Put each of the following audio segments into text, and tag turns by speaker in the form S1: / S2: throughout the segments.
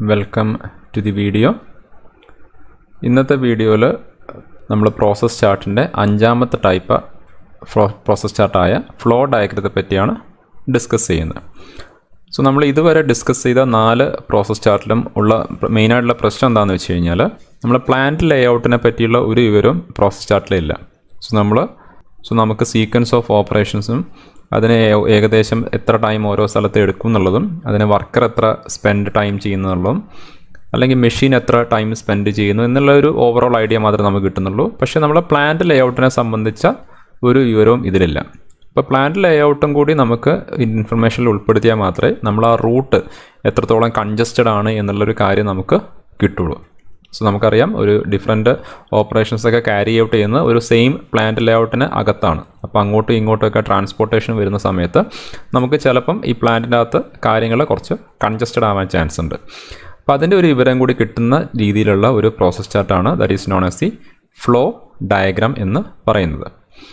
S1: welcome to the video ഇന്നത്തെ വീഡിയോയിൽ നമ്മൾ പ്രോസസ് ചാർട്ടിൻ്റെ അഞ്ചാമത്തെ ടൈപ്പ് പ്രോസസ് ചാർട്ടായ ഫ്ലോ ഡയഗ്രത്തെ പറ്റിയാണ് ഡിസ്കസ് ചെയ്യുന്നത് സോ നമ്മൾ ഇതുവരെ ഡിസ്കസ് ചെയ്ത നാല് പ്രോസസ് ചാർട്ടിലും ഉള്ള മെയിനായിട്ടുള്ള പ്രശ്നം എന്താണെന്ന് വെച്ച് കഴിഞ്ഞാൽ നമ്മൾ പ്ലാന്റ് ലേഔട്ടിനെ പറ്റിയുള്ള ഒരു വിവരവും പ്രോസസ് ചാർട്ടിലില്ല സോ നമ്മൾ സോ നമുക്ക് സീക്വൻസ് ഓഫ് ഓപ്പറേഷൻസും അതിന് ഏ- ഏകദേശം എത്ര ടൈം ഓരോ സ്ഥലത്ത് എടുക്കും എന്നുള്ളതും അതിന് വർക്കർ എത്ര സ്പെൻഡ് ടൈം ചെയ്യുന്നുള്ളതും അല്ലെങ്കിൽ മെഷീൻ എത്ര ടൈം സ്പെൻഡ് ചെയ്യുന്നു എന്നുള്ള ഒരു ഓവറോൾ ഐഡിയ മാത്രമേ നമുക്ക് കിട്ടുന്നുള്ളൂ പക്ഷേ നമ്മൾ പ്ലാന്റ് ലേഔട്ടിനെ സംബന്ധിച്ച ഒരു വിവരവും ഇതിലില്ല അപ്പോൾ പ്ലാന്റ് ലേഔട്ടും കൂടി നമുക്ക് ഇൻഫർമേഷനിൽ ഉൾപ്പെടുത്തിയാൽ മാത്രമേ നമ്മൾ ആ റൂട്ട് എത്രത്തോളം കൺജസ്റ്റഡ് ആണ് എന്നുള്ളൊരു കാര്യം നമുക്ക് കിട്ടുള്ളൂ സോ നമുക്കറിയാം ഒരു ഡിഫറെൻറ്റ് ഓപ്പറേഷൻസ് ഒക്കെ ക്യാരി ഔട്ട് ചെയ്യുന്ന ഒരു സെയിം പ്ലാന്റ് ലേഔട്ടിന് അകത്താണ് അപ്പോൾ അങ്ങോട്ടും ഇങ്ങോട്ടുമൊക്കെ ട്രാൻസ്പോർട്ടേഷൻ വരുന്ന സമയത്ത് നമുക്ക് ചിലപ്പം ഈ പ്ലാന്റിൻ്റെ അകത്ത് കാര്യങ്ങൾ കുറച്ച് കൺജസ്റ്റഡ് ആവാൻ ചാൻസ് ഉണ്ട് അപ്പോൾ അതിൻ്റെ ഒരു വിവരം കൂടി കിട്ടുന്ന രീതിയിലുള്ള ഒരു പ്രോസസ് ചാർട്ടാണ് that is known as the flow diagram എന്ന് പറയുന്നത്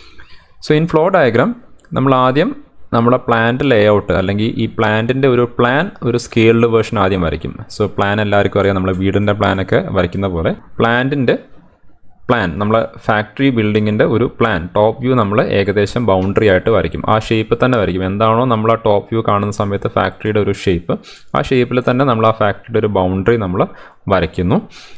S1: സോ ഇൻ ഫ്ലോ ഡയഗ്രാം നമ്മൾ ആദ്യം നമ്മുടെ പ്ലാന്റ് ലേഔട്ട് അല്ലെങ്കിൽ ഈ പ്ലാന്റിൻ്റെ ഒരു പ്ലാൻ ഒരു സ്കെയിൽഡ് വേർഷൻ ആദ്യം വരയ്ക്കും സോ പ്ലാൻ എല്ലാവർക്കും അറിയാം നമ്മൾ വീടിൻ്റെ പ്ലാനൊക്കെ വരയ്ക്കുന്ന പോലെ പ്ലാന്റിൻ്റെ പ്ലാൻ നമ്മളെ ഫാക്ടറി ബിൽഡിങ്ങിൻ്റെ ഒരു പ്ലാൻ ടോപ്പ് വ്യൂ നമ്മൾ ഏകദേശം ബൗണ്ടറി ആയിട്ട് വരയ്ക്കും ആ ഷേപ്പ് തന്നെ വരയ്ക്കും എന്താണോ നമ്മൾ ആ ടോപ്പ് വ്യൂ കാണുന്ന സമയത്ത് ഫാക്ടറിയുടെ ഒരു ഷേപ്പ് ആ ഷേപ്പിൽ തന്നെ നമ്മൾ ആ ഫാക്ടറിയുടെ ഒരു ബൗണ്ടറി നമ്മൾ വരയ്ക്കുന്നു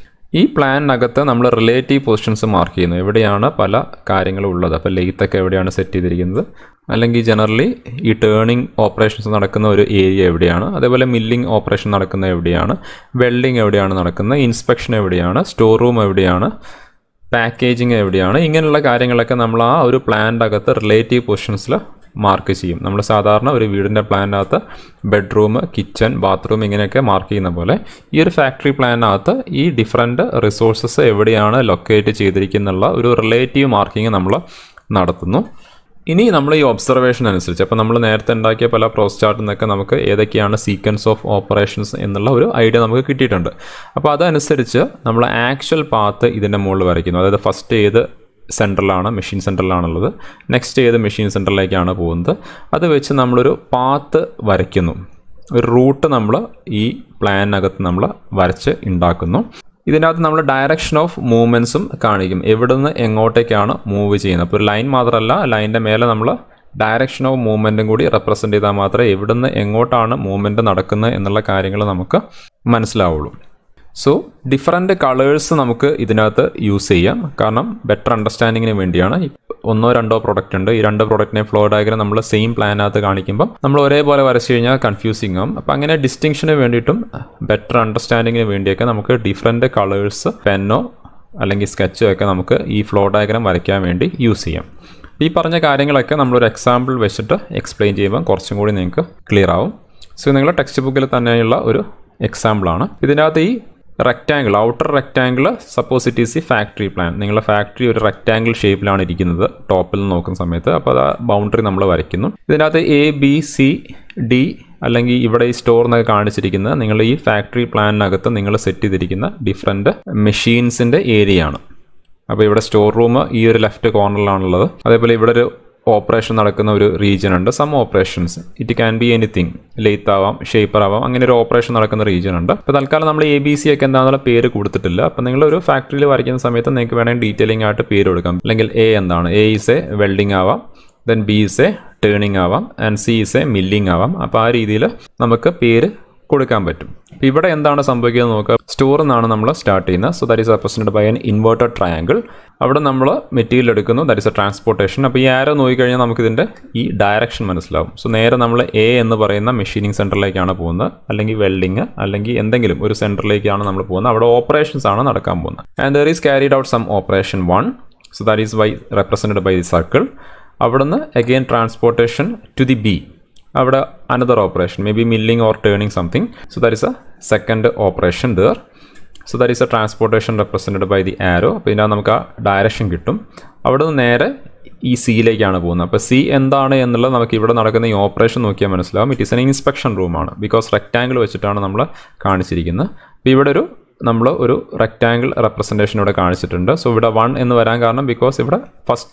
S1: ഈ പ്ലാനിനകത്ത് നമ്മൾ റിലേറ്റീവ് പൊസിഷൻസ് മാർക്ക് ചെയ്യുന്നു എവിടെയാണ് പല കാര്യങ്ങളും ഉള്ളത് അപ്പോൾ ലെയ്ത്തൊക്കെ എവിടെയാണ് സെറ്റ് ചെയ്തിരിക്കുന്നത് അല്ലെങ്കിൽ ജനറലി ഈ ടേണിംഗ് ഓപ്പറേഷൻസ് നടക്കുന്ന ഒരു ഏരിയ എവിടെയാണ് അതേപോലെ മില്ലിംഗ് ഓപ്പറേഷൻ നടക്കുന്ന എവിടെയാണ് വെൽഡിംഗ് എവിടെയാണ് നടക്കുന്നത് ഇൻസ്പെക്ഷൻ എവിടെയാണ് സ്റ്റോർ റൂം എവിടെയാണ് പാക്കേജിങ് എവിടെയാണ് ഇങ്ങനെയുള്ള കാര്യങ്ങളൊക്കെ നമ്മൾ ആ ഒരു പ്ലാൻ്റെ അകത്ത് റിലേറ്റീവ് പൊസിഷൻസിൽ മാർക്ക് ചെയ്യും നമ്മൾ സാധാരണ ഒരു വീടിൻ്റെ പ്ലാനകത്ത് ബെഡ്റൂം കിച്ചൺ ബാത്റൂം ഇങ്ങനെയൊക്കെ മാർക്ക് ചെയ്യുന്ന പോലെ ഈ ഒരു ഫാക്ടറി പ്ലാനകത്ത് ഈ ഡിഫറെൻറ്റ് റിസോഴ്സസ് എവിടെയാണ് ലൊക്കേറ്റ് ചെയ്തിരിക്കുന്നുള്ള ഒരു റിലേറ്റീവ് മാർക്കിംഗ് നമ്മൾ നടത്തുന്നു ഇനി നമ്മൾ ഈ ഒബ്സർവേഷൻ അനുസരിച്ച് അപ്പോൾ നമ്മൾ നേരത്തെ ഉണ്ടാക്കിയ പല പ്രോസ് ചാർട്ടിൽ നിന്നൊക്കെ നമുക്ക് ഏതൊക്കെയാണ് സീക്വൻസ് ഓഫ് ഓപ്പറേഷൻസ് എന്നുള്ള ഒരു ഐഡിയ നമുക്ക് കിട്ടിയിട്ടുണ്ട് അപ്പോൾ അതനുസരിച്ച് നമ്മൾ ആക്ച്വൽ പാത്ത് ഇതിൻ്റെ മുകളിൽ വരയ്ക്കുന്നു അതായത് ഫസ്റ്റ് ഏത് സെൻറ്ററിലാണ് മെഷീൻ സെൻറ്ററിലാണുള്ളത് നെക്സ്റ്റ് ഏത് മെഷീൻ സെൻറ്ററിലേക്കാണ് പോകുന്നത് അത് വെച്ച് നമ്മളൊരു പാത്ത് വരയ്ക്കുന്നു ഒരു റൂട്ട് നമ്മൾ ഈ പ്ലാനിനകത്ത് നമ്മൾ വരച്ച് ഉണ്ടാക്കുന്നു ഇതിനകത്ത് നമ്മൾ ഡയറക്ഷൻ ഓഫ് മൂവ്മെൻറ്റ്സും കാണിക്കും എവിടെ നിന്ന് എങ്ങോട്ടേക്കാണ് മൂവ് ചെയ്യുന്നത് അപ്പോൾ ഒരു ലൈൻ മാത്രമല്ല ലൈനിൻ്റെ മേലെ നമ്മൾ ഡയറക്ഷൻ ഓഫ് മൂവ്മെൻറ്റും കൂടി റെപ്രസെൻറ്റ് ചെയ്താൽ മാത്രമേ എവിടെ നിന്ന് എങ്ങോട്ടാണ് മൂവ്മെൻറ്റ് നടക്കുന്നത് എന്നുള്ള കാര്യങ്ങൾ നമുക്ക് മനസ്സിലാവുള്ളൂ സോ ഡിഫറെൻറ്റ് കളേഴ്സ് നമുക്ക് ഇതിനകത്ത് യൂസ് ചെയ്യാം കാരണം ബെറ്റർ അണ്ടർസ്റ്റാൻഡിങ്ങിന് വേണ്ടിയാണ് ഈ ഒന്നോ രണ്ടോ പ്രൊഡക്റ്റ് ഉണ്ട് ഈ രണ്ട് പ്രൊഡക്റ്റിനെ ഫ്ലോ ഡയഗ്രം നമ്മൾ സെയിം പ്ലാനകത്ത് കാണിക്കുമ്പോൾ നമ്മൾ ഒരേപോലെ വരച്ചു കഴിഞ്ഞാൽ കൺഫ്യൂസിങ് ആവും അപ്പോൾ അങ്ങനെ ഡിസ്റ്റിങ്ഷന് വേണ്ടിയിട്ടും ബെറ്റർ അണ്ടർസ്റ്റാൻഡിങ്ങിന് വേണ്ടിയൊക്കെ നമുക്ക് ഡിഫറെൻറ്റ് കളേഴ്സ് പെന്നോ അല്ലെങ്കിൽ സ്കെച്ചോ ഒക്കെ നമുക്ക് ഈ ഫ്ലോ ഡയഗ്രാം വരയ്ക്കാൻ വേണ്ടി യൂസ് ചെയ്യാം ഈ പറഞ്ഞ കാര്യങ്ങളൊക്കെ നമ്മളൊരു എക്സാമ്പിൾ വെച്ചിട്ട് എക്സ്പ്ലെയിൻ ചെയ്യുമ്പോൾ കുറച്ചും കൂടി നിങ്ങൾക്ക് ക്ലിയർ ആവും സോ നിങ്ങളുടെ ടെക്സ്റ്റ് ബുക്കിൽ തന്നെയുള്ള ഒരു എക്സാമ്പിളാണ് ഇതിനകത്ത് ഈ rectangle outer rectangle suppose it is ഈ ഫാക്ടറി പ്ലാൻ നിങ്ങളുടെ ഫാക്ടറി ഒരു റെക്റ്റാങ്കിൾ ഷേപ്പിലാണ് ഇരിക്കുന്നത് ടോപ്പിൽ നോക്കുന്ന സമയത്ത് അപ്പോൾ അത് ബൗണ്ടറി നമ്മൾ വരയ്ക്കുന്നു ഇതിനകത്ത് എ ബി സി ഡി അല്ലെങ്കിൽ ഇവിടെ ഈ സ്റ്റോർ എന്നൊക്കെ കാണിച്ചിരിക്കുന്നത് നിങ്ങൾ ഈ ഫാക്ടറി പ്ലാനിനകത്ത് നിങ്ങൾ സെറ്റ് ചെയ്തിരിക്കുന്ന ഡിഫറെൻറ്റ് മെഷീൻസിൻ്റെ ഏരിയ ആണ് അപ്പോൾ ഇവിടെ സ്റ്റോർ റൂം ഈ ഒരു ലെഫ്റ്റ് കോർണറിലാണുള്ളത് അതേപോലെ ഇവിടെ ഒരു ഓപ്പറേഷൻ നടക്കുന്ന ഒരു റീജിയൻ ഉണ്ട് some operations it can be anything lathe ആവാം ഷേപ്പർ ആവാം അങ്ങനെ ഒരു ഓപ്പറേഷൻ നടക്കുന്ന റീജിയൻ ഉണ്ട് അപ്പോൾ തൽക്കാലം നമ്മൾ എ ബി സി ഒക്കെ എന്താണെന്നുള്ള പേര് കൊടുത്തിട്ടില്ല അപ്പോൾ നിങ്ങൾ ഒരു ഫാക്ടറിയിൽ വരയ്ക്കുന്ന സമയത്ത് നിങ്ങൾക്ക് വേണമെങ്കിൽ ഡീറ്റെയിലിംഗ് ആയിട്ട് പേര് കൊടുക്കാം അല്ലെങ്കിൽ എ എന്താണ് എ ഇസ് എ വെൽഡിംഗ് ആവാം then B is a turning ആവാം and C is a milling ആവാം അപ്പോൾ ആ രീതിയിൽ നമുക്ക് പേര് കൊടുക്കാൻ പറ്റും അപ്പോൾ ഇവിടെ എന്താണ് സംഭവിക്കുന്നത് നോക്കുക സ്റ്റോർ എന്നാണ് നമ്മൾ സ്റ്റാർട്ട് ചെയ്യുന്നത് so that is represented by an inverted triangle അവിടെ നമ്മൾ മെറ്റീരിയൽ എടുക്കുന്നു ദാറ്റ് ഇസ് എ ട്രാൻസ്പോർട്ടേഷൻ അപ്പോൾ ഈ ആരോ നോക്കിക്കഴിഞ്ഞാൽ നമുക്കിതിൻ്റെ ഈ ഡയറക്ഷൻ മനസ്സിലാവും സോ നേരെ നമ്മൾ എ എന്ന് പറയുന്ന മെഷീനിങ് സെൻറ്ററിലേക്കാണ് പോകുന്നത് അല്ലെങ്കിൽ വെൽഡിങ് അല്ലെങ്കിൽ എന്തെങ്കിലും ഒരു സെൻറ്ററിലേക്കാണ് നമ്മൾ പോകുന്നത് അവിടെ ഓപ്പറേഷൻസ് ആണ് നടക്കാൻ പോകുന്നത് and there is carried out some operation one so that is by represented by the circle അവിടുന്ന് again transportation to the B അവിടെ another operation may be milling or turning something so that is a second operation there so that is a transportation represented by the arrow അപ്പോൾ ഇതിനകത്ത് നമുക്ക് ആ direction കിട്ടും അവിടെ നിന്ന് നേരെ ഈ സിയിലേക്കാണ് പോകുന്നത് അപ്പോൾ സി എന്താണ് എന്നുള്ളത് നമുക്ക് ഇവിടെ നടക്കുന്ന ഈ ഓപ്പറേഷൻ നോക്കിയാൽ മനസ്സിലാവും ഇറ്റ് ഈസ് എൻ ഇൻസ്പെക്ഷൻ റൂമാണ് ബിക്കോസ് റെക്റ്റാങ്കിൾ വെച്ചിട്ടാണ് നമ്മൾ കാണിച്ചിരിക്കുന്നത് അപ്പോൾ ഇവിടെ ഒരു നമ്മൾ ഒരു റെക്റ്റാങ്കിൾ റെപ്രസെൻറ്റേഷൻ ഇവിടെ കാണിച്ചിട്ടുണ്ട് സോ ഇവിടെ വൺ എന്ന് വരാൻ കാരണം ബിക്കോസ് ഇവിടെ ഫസ്റ്റ്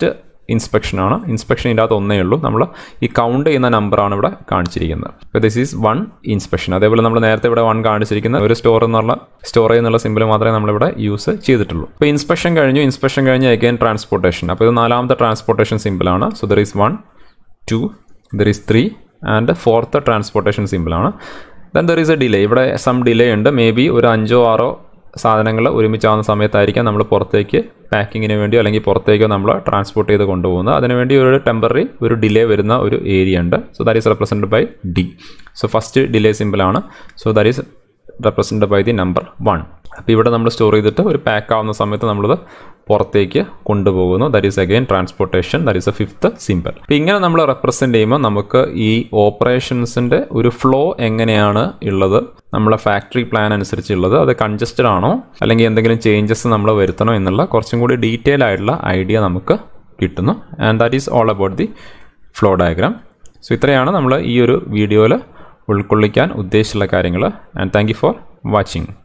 S1: ഇൻസ്പെക്ഷനാണ് ഇൻസ്പെക്ഷൻ ഇതിനകത്ത് ഒന്നേ ഉള്ളൂ നമ്മൾ ഈ കൗണ്ട് ചെയ്യുന്ന നമ്പറാണ് ഇവിടെ കാണിച്ചിരിക്കുന്നത് അപ്പോൾ ദിസ് ഈസ് വൺ ഇൻസ്പെക്ഷൻ അതേപോലെ നമ്മൾ നേരത്തെ ഇവിടെ വൺ കാണിച്ചിരിക്കുന്ന ഒരു സ്റ്റോർ എന്നുള്ള സ്റ്റോർ എന്നുള്ള സിമ്പിൾ മാത്രമേ നമ്മളിവിടെ യൂസ് ചെയ്തിട്ടുള്ളൂ അപ്പോൾ ഇൻസ്പെക്ഷൻ കഴിഞ്ഞു ഇൻസ്പെക്ഷൻ കഴിഞ്ഞ് അഗൈൻ ട്രാൻസ്പോർട്ടേഷൻ അപ്പോൾ ഇത് നാലാമത്തെ ട്രാൻസ്പോർട്ടേഷൻ സിമ്പിളാണ് so there is one two there is three and fourth transportation സിമ്പിളാണ് then there is a delay ഇവിടെ സം ഡിലേ ഉണ്ട് മേ ബി ഒരു അഞ്ചോ ആറോ സാധനങ്ങൾ ഒരുമിച്ചാവുന്ന സമയത്തായിരിക്കാം നമ്മൾ പുറത്തേക്ക് പാക്കിങ്ങിന് വേണ്ടിയോ അല്ലെങ്കിൽ പുറത്തേക്കോ നമ്മൾ ട്രാൻസ്പോർട്ട് ചെയ്ത് കൊണ്ടുപോകുന്നത് അതിനുവേണ്ടി ഒരു ടെമ്പററി ഒരു ഡിലേ വരുന്ന ഒരു ഏരിയ ഉണ്ട് so that is represented by D so first delay സിമ്പിളാണ് so that is represented by the number one അപ്പോൾ ഇവിടെ നമ്മൾ സ്റ്റോർ ചെയ്തിട്ട് ഒരു പാക്ക് ആവുന്ന സമയത്ത് നമ്മളത് പുറത്തേക്ക് കൊണ്ടുപോകുന്നു that is again transportation that is a fifth simple അപ്പോൾ ഇങ്ങനെ നമ്മൾ റെപ്രസെൻറ്റ് ചെയ്യുമ്പോൾ നമുക്ക് ഈ ഓപ്പറേഷൻസിൻ്റെ ഒരു ഫ്ലോ എങ്ങനെയാണ് ഉള്ളത് നമ്മളെ ഫാക്ടറി പ്ലാൻ അനുസരിച്ചുള്ളത് അത് കൺജസ്റ്റഡ് ആണോ അല്ലെങ്കിൽ എന്തെങ്കിലും ചേഞ്ചസ് നമ്മൾ വരുത്തണോ എന്നുള്ള കുറച്ചും കൂടി ഡീറ്റെയിൽ ആയിട്ടുള്ള ഐഡിയ നമുക്ക് കിട്ടുന്നു and that is all about the flow diagram so ഇത്രയാണ് നമ്മൾ ഈ ഒരു വീഡിയോയിൽ ഉൾക്കൊള്ളിക്കാൻ ഉദ്ദേശിച്ചുള്ള കാര്യങ്ങൾ and thank you for watching